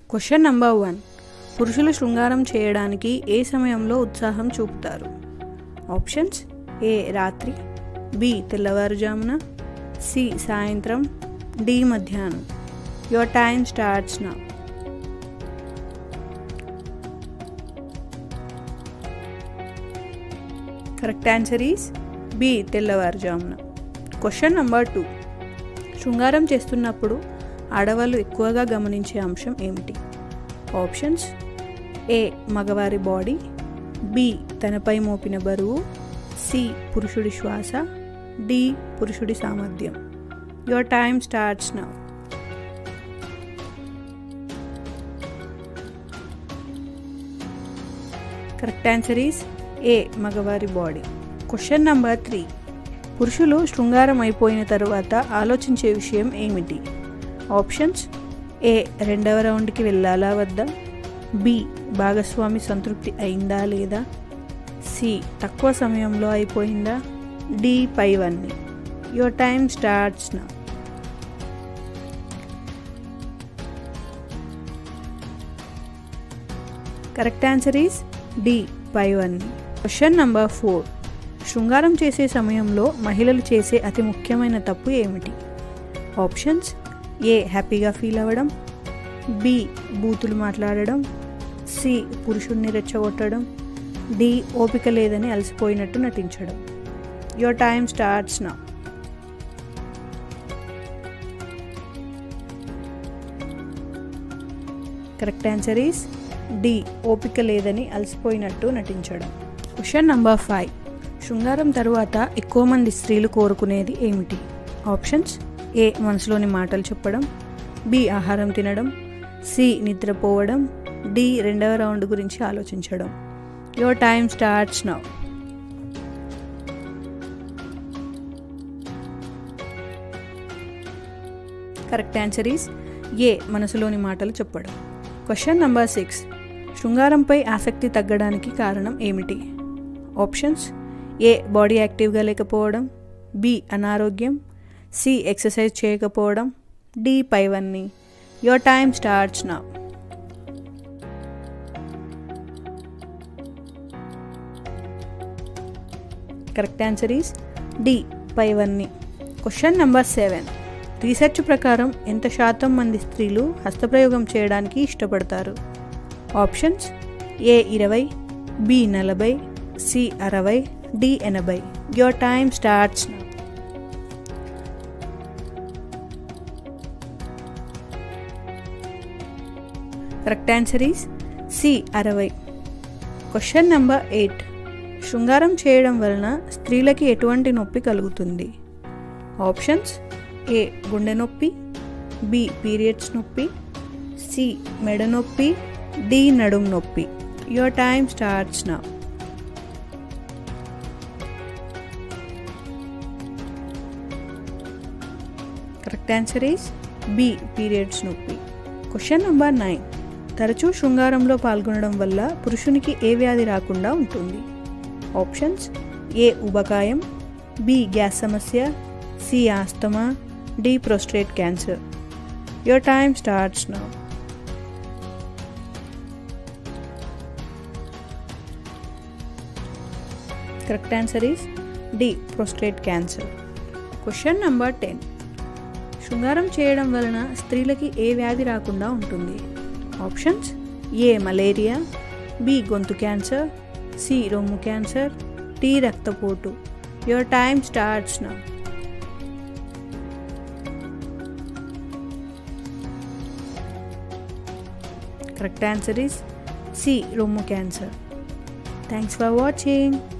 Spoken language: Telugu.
క్వశ్చన్ నంబర్ వన్ పురుషులు శృంగారం చేయడానికి ఏ సమయంలో ఉత్సాహం చూపుతారు ఆప్షన్స్ ఏ రాత్రి బి తెల్లవారుజామున సి సాయంత్రం డి మధ్యాహ్నం your time starts now correct answer is B తెల్లవారుజామున క్వశ్చన్ నంబర్ టూ శృంగారం చేస్తున్నప్పుడు ఆడవాళ్ళు ఎక్కువగా గమనించే అంశం ఏమిటి ఆప్షన్స్ ఏ మగవారి బాడీ బి తనపై మోపిన బరువు సి పురుషుడి శ్వాస డి పురుషుడి సామర్థ్యం your time starts now correct answer is A మగవారి బాడీ క్వశ్చన్ నంబర్ త్రీ పురుషులు శృంగారం అయిపోయిన తరువాత ఆలోచించే విషయం ఏమిటి ఆప్షన్స్ ఏ రెండవ రౌండ్కి వెళ్ళాలా వద్దా బి భాగస్వామి సంతృప్తి అయిందా లేదా సి తక్కువ సమయంలో అయిపోయిందా డి పైవన్నీ your time starts now correct answer is D పైవన్నీ క్వశ్చన్ నంబర్ ఫోర్ శృంగారం చేసే సమయంలో మహిళలు చేసే అతి ముఖ్యమైన తప్పు ఏమిటి ఆప్షన్స్ ఏ హ్యాపీగా ఫీల్ అవ్వడం బి బూతులు మాట్లాడడం సి పురుషుణ్ణి రెచ్చగొట్టడం డి ఓపిక లేదని అలసిపోయినట్టు నటించడం your time starts now correct answer is D ఓపిక లేదని అలసిపోయినట్టు నటించడం క్వశ్చన్ నంబర్ ఫైవ్ శృంగారం తరువాత ఎక్కువ మంది స్త్రీలు కోరుకునేది ఏమిటి ఆప్షన్స్ ఏ మనసులోని మాటలు చెప్పడం బి ఆహారం తినడం సి నిద్రపోవడం డి రెండవ రౌండ్ గురించి ఆలోచించడం your time starts now correct answer is A మనసులోని మాటలు చెప్పడం క్వశ్చన్ నంబర్ సిక్స్ శృంగారంపై ఆసక్తి తగ్గడానికి కారణం ఏమిటి ఆప్షన్స్ ఏ బాడీ యాక్టివ్గా లేకపోవడం బి అనారోగ్యం సి ఎక్సర్సైజ్ చేయకపోవడం డి పైవన్నీ your time starts now correct answer is D పైవన్నీ క్వశ్చన్ నెంబర్ సెవెన్ రీసెర్చ్ ప్రకారం ఎంత శాతం మంది స్త్రీలు హస్తప్రయోగం చేయడానికి ఇష్టపడతారు ఆప్షన్స్ ఏ ఇరవై బి నలభై సి అరవై డి ఎనభై your time starts now correct answer is C అరవై క్వశ్చన్ నెంబర్ ఎయిట్ శృంగారం చేయడం వలన స్త్రీలకి ఎటువంటి నొప్పి కలుగుతుంది ఆప్షన్స్ ఏ గుండె నొప్పి బి పీరియడ్స్ నొప్పి సి మెడ నొప్పి డి నడుం నొప్పి your time starts now correct answer is B periods నొప్పి క్వశ్చన్ నెంబర్ నైన్ తరచూ శృంగారంలో పాల్గొనడం వల్ల పురుషునికి ఏ వ్యాధి రాకుండా ఉంటుంది ఆప్షన్స్ ఏ ఉబకాయం బి గ్యాస్ సమస్య C asthma D prostate cancer your time starts now correct answer is D prostate cancer question number ten శృంగారం చేయడం వలన స్త్రీలకి ఏ వ్యాధి రాకుండా ఉంటుంది ఆప్షన్స్ ఏ మలేరియా బి గొంతు క్యాన్సర్ సి రొమ్ము క్యాన్సర్ డి రక్తపోటు your time starts now correct answer is C రొమ్ము క్యాన్సర్ థ్యాంక్స్ ఫర్ వాచింగ్